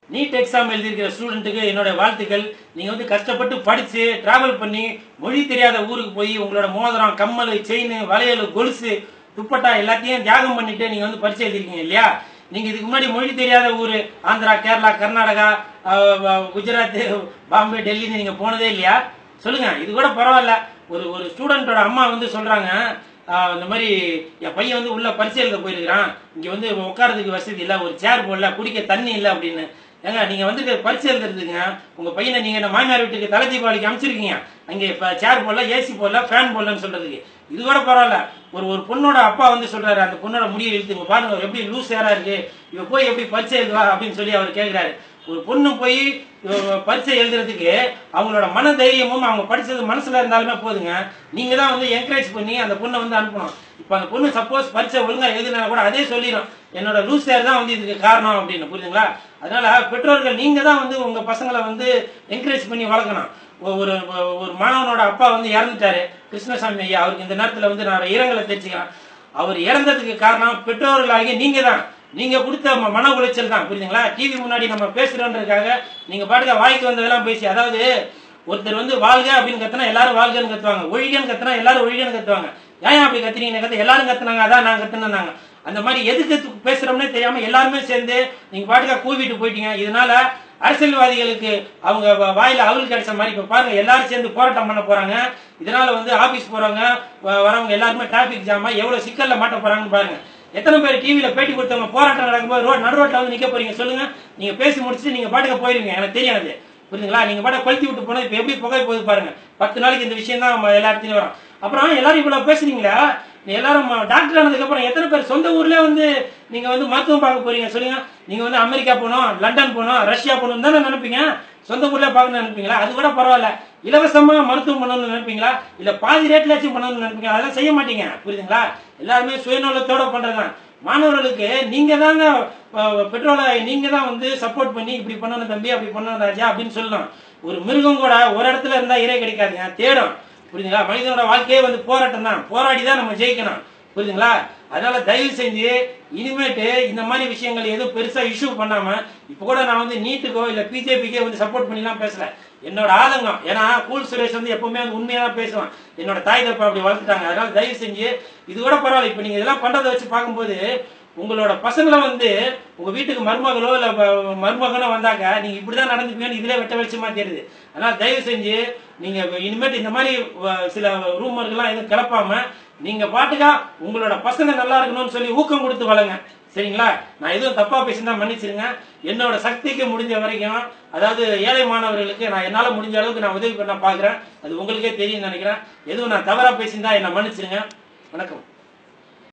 NEET exam எழுதியிருக்கிற ஸ்டூடெண்ட்டுக்கு என்னோட வாழ்த்துக்கள் நீங்கள் வந்து கஷ்டப்பட்டு படித்து ட்ராவல் பண்ணி மொழி தெரியாத ஊருக்கு போய் உங்களோட மோதிரம் கம்மல் செயின் வளையல் கொலுசு துப்பட்டா எல்லாத்தையும் தியாகம் பண்ணிட்டு நீங்கள் வந்து பரிசு எழுதிருக்கீங்க இல்லையா நீங்கள் இதுக்கு முன்னாடி மொழி தெரியாத ஊர் ஆந்திரா கேரளா கர்நாடகா அஹ், அஹ், குஜராத் பாம்பே டெல்லின்னு நீங்கள் போனதே இல்லையா சொல்லுங்க இது கூட பரவாயில்ல ஒரு ஒரு ஸ்டூடெண்ட்டோட அம்மா வந்து சொல்றாங்க ஆஹ், இந்த மாதிரி என் பையன் வந்து உள்ள பரிசு எழுத போயிருக்கிறான் இங்க வந்து உட்காரதுக்கு வசதி இல்லை ஒரு சேர் போடல குடிக்க தண்ணி இல்லை அப்படின்னு ஏங்க நீங்க வந்து பரிசு எழுதுறதுங்க உங்க பையனை நீங்க இந்த மாமியார் வீட்டுக்கு தலை தீபாவளிக்கு அமைச்சிருக்கீங்க அங்க இப்ப சேர் போடல ஏசி போடல ஃபேன் போடலன்னு சொல்றதுக்கு இது கூட பரவாயில்ல ஒரு ஒரு பொண்ணோட அப்பா வந்து சொல்றாரு அந்த பொண்ணோட முடியை இழுத்துங்க பாருங்க அவர் எப்படி லூஸ் ஏரா இருக்கு இவ போய் எப்படி பரிசு எழுதுவா அப்படின்னு சொல்லி அவர் கேட்கிறாரு ஒரு பொண்ணு போய் அஹ், பரீட்சை எழுதுறதுக்கு அவங்களோட மன தைரியமும் அவங்க படிச்சது மனசுல இருந்தாலுமே போதுங்க நீங்க தான் வந்து என்கரேஜ் பண்ணி அந்த பொண்ணை வந்து அனுப்பணும் இப்போ அந்த பொண்ணு சப்போஸ் பரீட்சை ஒழுங்கா எழுதுனா கூட அதே சொல்லிடும் என்னோட லூஸ் ஏர் தான் வந்து இதுக்கு காரணம் அப்படின்னு புரியுதுங்களா அதனால பெற்றோர்கள் நீங்க தான் வந்து உங்க பசங்களை வந்து என்கரேஜ் பண்ணி வளர்க்கணும் ஒ- ஒரு ஒ- ஒரு மாணவனோட அப்பா வந்து இறந்துட்டாரு கிருஷ்ணசாமி ஐயா அவருக்கு இந்த நேரத்துல வந்து நான் இரங்கலை தெரிஞ்சுக்கிறேன் அவர் இறந்ததுக்கு காரணம் பெற்றோர்களாகிய நீங்க தான் நீங்க கொடுத்த ம- மன உளைச்சல் தான் புரியுதுங்களா டிவி முன்னாடி நம்ம பேசுறோன்றதுக்காக நீங்க பாட்டுக்க வாய்க்கு வந்ததெல்லாம் பேசி அதாவது ஒருத்தர் வந்து வாழ்க அப்படின்னு கத்துனா எல்லாரும் வாழ்கன்னு கத்துவாங்க ஒழிகன்னு கத்துனா எல்லாரும் ஒழிகன்னு கத்துவாங்க ஏன் அப்படி கத்துறீங்க கத்து எல்லாரும் கத்துனாங்க அதான் நான் கத்துனாங்க அந்த மாதிரி எதுக்கு து- பேசுறோம்னே தெரியாம எல்லாருமே சேர்ந்து நீங்க பாட்டுக்கா கூவிட்டு போயிட்டீங்க இதனால அரசியல்வாதிகளுக்கு அவங்க வ- வாயில அவள் கிடைச்ச மாதிரி இப்ப பாருங்க எல்லாரும் சேர்ந்து போராட்டம் பண்ண போறாங்க இதனால வந்து ஆபீஸ் போறவங்க வ- வரவங்க எல்லாருமே டிராபிக் ஜாமா எவ்வளவு சிக்கல்ல மாட்ட போறாங்கன்னு பாருங்க எத்தனை பேர் டிவியில பேட்டி கொடுத்தவங்க போராட்டம் நடக்கும்போது ரோட் நடு ரோட்ல வந்து நிக்க போறீங்க சொல்லுங்க நீங்க பேசி முடிச்சுட்டு நீங்க பாட்டுக்கு போயிருவீங்க எனக்கு தெரியாது புரியுதுங்களா நீங்க பாட்டு கொளுத்தி விட்டு போனா இப்ப எப்படி புகை போகுது பாருங்க பத்து நாளைக்கு இந்த விஷயம் தான் நம்ம எல்லா இடத்துலயும் வரும் அப்புறம் எல்லாரும் இவ்வளவு பேசுறீங்களா நீ எல்லாரும் ம- டாக்டர் ஆனதுக்கு அப்புறம் எத்தனை பேர் சொந்த ஊர்ல வந்து நீங்க வந்து மருத்துவம் பார்க்க போறீங்க சொல்லுங்க நீங்க வந்து அமெரிக்கா போகணும் லண்டன் போகணும் ரஷ்யா போகணும் தானே நினைப்பீங்க சொந்த ஊர்ல பார்க்கணும்னு நினைப்பீங்களா அது கூட பரவாயில்ல இலவசமா மருத்துவம் பண்ணணும்னு நினைப்பீங்களா இல்ல பாதி ரேட்லாச்சும் பண்ணணும்னு நினைப்பீங்க அதெல்லாம் செய்ய மாட்டீங்க புரியுதுங்களா எல்லாருமே சுயநலத்தோட பண்றதுதான் மாணவர்களுக்கு நீங்க தாங்க அஹ், பெற்றோரை நீங்க தான் வந்து சப்போர்ட் பண்ணி இப்படி பண்ணணும் தம்பி அப்படி பண்ணணும் ராஜா அப்படின்னு சொல்லணும் ஒரு மிருகம் கூட ஒரு இடத்துல இருந்தா இறை கிடைக்காதுங்க தேடும் புரியுதுங்களா மனிதனோட வாழ்க்கையே வந்து போராட்டம் தான் போராடி தான் நம்ம ஜெயிக்கணும் புரியுதுங்களா அதனால தயவு செஞ்சு இனிமேட்டு இந்த மாதிரி விஷயங்கள் எதுவும் பெருசா இஷ்யூ பண்ணாம இப்ப கூட நான் வந்து நீட்டுக்கோ இல்ல பிஜேபிக்கோ வந்து சப்போர்ட் பண்ணிலாம் பேசல என்னோட ஆதங்கம் ஏன்னா கூல் சுரேஷ் வந்து எப்பவுமே வந்து உண்மையா தான் பேசுவான் என்னோட தாய் தப்பா அப்படி வளர்த்துட்டாங்க அதனால தயவு செஞ்சு இது கூட பரவாயில்ல இப்ப நீங்க இதெல்லாம் பண்றதை வச்சு பார்க்கும்போது உங்களோட பசங்களை வந்து உங்க வீட்டுக்கு மருமகளோ இல்ல ம- மருமகனோ வந்தாக்க நீங்க இப்படிதான் நடந்துப்பீங்கன்னு இதுல வெட்ட வெளிச்சமா தெரியுது அதனால தயவு செஞ்சு நீங்க இனிமேட்டு இந்த மாதிரி வ- சில ரூமர்கள்லாம் எதுவும் கிளப்பாம நீங்க பாட்டுக்கா உங்களோட பசங்க நல்லா இருக்கணும்னு சொல்லி ஊக்கம் கொடுத்து வளங்க சரிங்களா நான் எதுவும் தப்பா பேசினா மன்னிச்சிருங்க என்னோட சக்திக்கு முடிஞ்ச வரைக்கும் அதாவது ஏழை மாணவர்களுக்கு நான் என்னால முடிஞ்ச அளவுக்கு நான் உதவி பண்ண பாக்குறேன் அது உங்களுக்கே தெரியும் நினைக்கிறேன் எதுவும் நான் தவறா பேசியிருந்தா என்னை மன்னிச்சிருங்க வணக்கம்